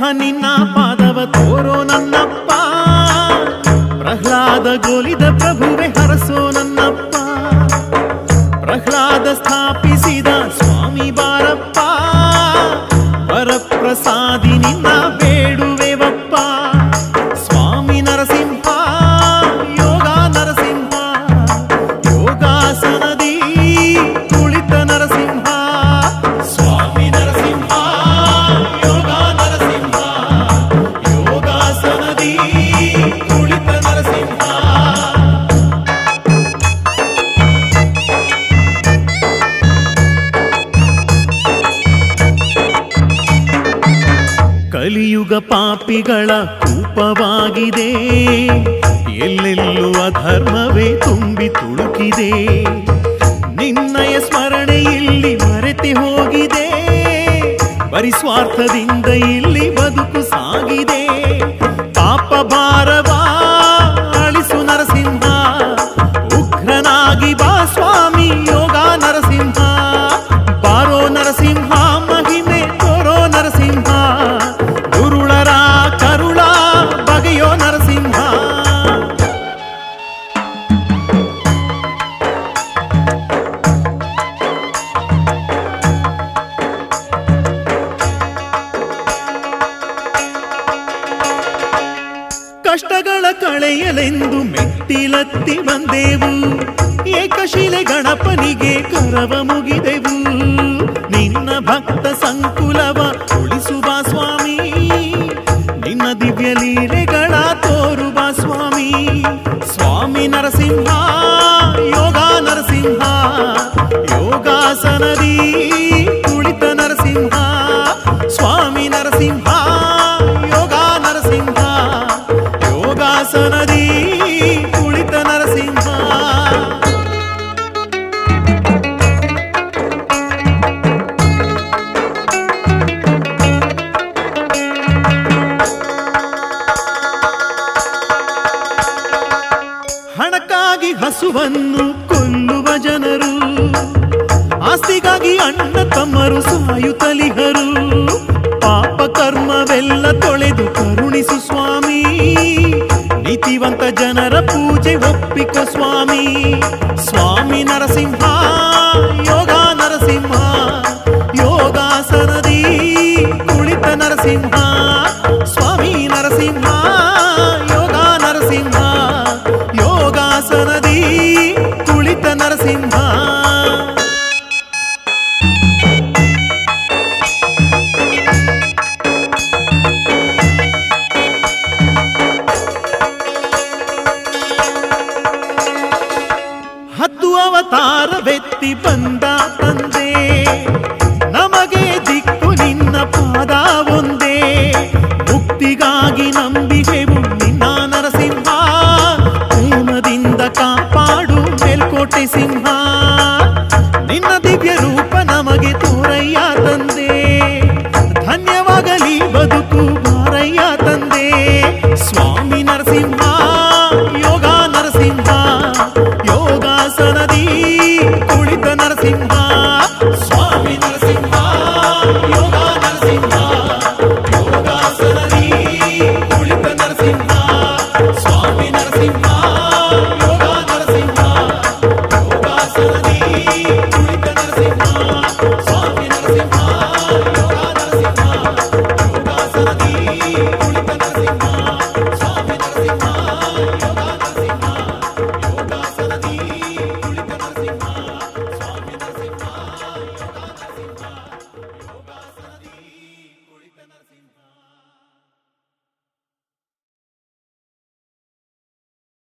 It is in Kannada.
ನಿನ್ನ ಪಾದವ ತೋರೋ ನನ್ನಪ್ಪ ಪ್ರಹ್ಲಾದ ಗೋಲಿದ ಪ್ರಭುವೆ ಹರಸೋ ನನ್ನಪ್ಪ ಪ್ರಹ್ಲಾದ ಸ್ಥಾಪಿಸಿದ ಸ್ವಾಮಿ ಬಾರಪ್ಪ ವರಪ್ರಸಾದಿ ನಿನ್ನ ಬೇಡುವೆವಪ್ಪ ಸ್ವಾಮಿ ನರಸಿಂಹ ಯೋಗ ನರಸಿಂಹ ಯೋಗಾಸನದಿ ಕುಳಿತ ನರಸಿಂಹ ಸ್ವಾಮಿ ನರಸಿಂಹ ಯೋಗ ನರಸಿಂಹ ಯೋಗಾಸನದಿ ಕುಳಿತ ನರಸಿಂಹ ಕಲಿಯುಗ ಪಾಪಿಗಳ ಕೂಪವಾಗಿದೆ ಎಲ್ಲೆಲ್ಲೂ ಅಧರ್ಮವೇ ತುಂಬಿ ತುಳುಕಿದೆ ನಿನ್ನಯ ಸ್ಮರಣೆ ಇಲ್ಲಿ ಮರೆತಿ ಹೋಗಿದೆ ಬರಿ ಸ್ವಾರ್ಥದಿಂದ ಇಲ್ಲಿ ಬದುಕು ಸಾಗಿದೆ ಪಾಪ ಭಾರವ ಅಳಿಸು ನರಸಿಂಹ ಉಗ್ರನಾಗಿ ಬಾ ಸ್ವಾಮಿ ಯೋಗ ನರಸಿಂಹ ಬಾರೋ ನರಸಿಂಹ ಮಹಿಮೆ ತೋರೋ ನರಸಿಂಹ ದುರುಳರ ಕರುಳ ಬಗೆಯೋ ನರಸಿಂಹ ಕಷ್ಟಗಳ ಕಳೆಯಲೆಂದು ಮೆಟ್ಟಿಲತ್ತಿ ಬಂದೆವು ಏಕಶಿಲೆ ಗಣಪನಿಗೆ ಕರವ ಮುಗಿದೆವು ನಿನ್ನ ಭಕ್ತ ಸಂಕುಲವ ಉಳಿಸುವ ಸ್ವಾಮಿ ನಿನ್ನ ದಿವ್ಯ ಲೀಲೆಗಳ ತೋರುವ ಸ್ವಾಮಿ ಸ್ವಾಮಿ ನರಸಿಂಹ ಯೋಗ ನರಸಿಂಹ ಯೋಗಾಸನದಿ ಕುಳಿತ ನರಸಿಂಹ ಸ್ವಾಮಿ ನರಸಿಂಹ ಯೋಗ ನರಸಿಂಹ ಯೋಗಾಸನದಿ ಕುಳಿತ ನರಸಿಂಹ ಹಣಕ್ಕಾಗಿ ಹಸುವನ್ನು ಕೊಲ್ಲುವ ಜನರು ಆಸ್ತಿಗಾಗಿ ಅಣ್ಣ ತಮ್ಮರು ಸಾಯುತ್ತಲಿಹರು ಪಾಪ ಕರ್ಮವೆಲ್ಲ ತೊಳೆದು ಕರುಣಿಸು ಸ್ವಾಮಿ ನೀತಿವಂತ ಜನರ ಪೂಜೆ ಒಪ್ಪಿಕೊ ಸ್ವಾಮಿ ಸ್ವಾಮಿ ನರಸಿಂಹ ಯೋಗ ನರಸಿಂಹ ಯೋಗಾಸನದಿ ಕುಳಿತ ನರಸಿಂಹ ಸ್ವಾಮಿ ನರಸಿಂಹ ಯೋಗ ನರಸಿಂಹ ಯೋಗಾಸನದಿ ಕುಳಿತ ನರಸಿಂಹ ಹತ್ತು ಅವತಾರವೆತ್ತಿ ಬಂದ ತಂದೆ ನಮಗೆ ದಿಕ್ಕು ನಿನ್ನ ಪಾದ ಒಂದೇ ಮುಕ್ತಿಗಾಗಿ ನಂಬಿಕೆವು ನಿನ್ನ ನರಸಿಂಹ ಪ್ರೇಮದಿಂದ ಕಾಪಾಡು ಮೇಲ್ಕೋಟೆ ಸಿಂಹ ನಿನ್ನ ದಿವ್ಯ ರೂಪ ನಮಗೆ ತೋರಯ್ಯ ತಂದೆ ಧನ್ಯವಾಗಲಿ ಬದುಕು ಬಾರಯ್ಯ ತಂದೆ ಸ್ವಾಮಿ ನರಸಿಂಹ ಯೋಗ ನರಸಿಂಹ ಯೋಗಾಸನದಿ ಕುಳಿತ ನರಸಿಂಹ